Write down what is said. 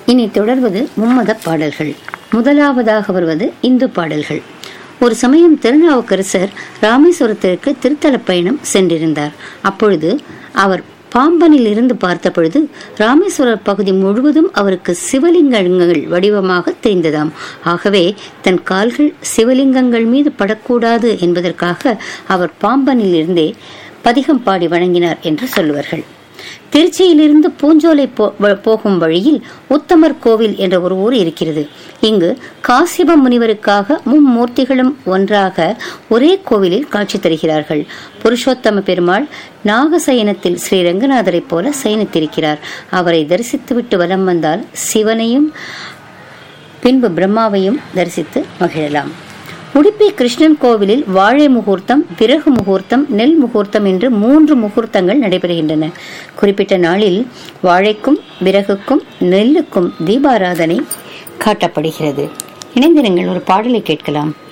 இனி தொடர்வது மும்மத பாடல்கள் முதலாவதாக வருவது இந்து பாடல்கள் ஒரு சமயம் திருநாவுக்கரசர் ராமேஸ்வரத்திற்கு திருத்தல பயணம் சென்றிருந்தார் அப்பொழுது அவர் பாம்பனில் இருந்து பார்த்த பொழுது ராமேஸ்வரர் பகுதி முழுவதும் அவருக்கு சிவலிங்கங்கள் வடிவமாக தெரிந்ததாம் ஆகவே தன் கால்கள் சிவலிங்கங்கள் மீது படக்கூடாது என்பதற்காக அவர் பாம்பனில் இருந்தே பதிகம் பாடி வணங்கினார் என்று சொல்லுவார்கள் திருச்சியிலிருந்து பூஞ்சோலை போ- வ- போகும் வழியில் உத்தமர் கோவில் என்ற ஒரு ஊர் இருக்கிறது இங்கு காசிப முனிவருக்காக மும்மூர்த்திகளும் ஒன்றாக ஒரே கோவிலில் காட்சி தருகிறார்கள் புருஷோத்தம பெருமாள் நாகசயனத்தில் ஸ்ரீ ரங்கநாதரைப் போல சயனித்திருக்கிறார் அவரை தரிசித்துவிட்டு வலம் வந்தால் சிவனையும் பின்பு பிரம்மாவையும் தரிசித்து மகிழலாம் உடுப்பி கிருஷ்ணன் கோவிலில் வாழை முகூர்த்தம் விறகு முகூர்த்தம் நெல் முகூர்த்தம் என்று மூன்று முகூர்த்தங்கள் நடைபெறுகின்றன குறிப்பிட்ட நாளில் வாழைக்கும் விறகுக்கும் நெல்லுக்கும் தீபாராதனை காட்டப்படுகிறது இணைந்திருங்கள் ஒரு பாடலை கேட்கலாம்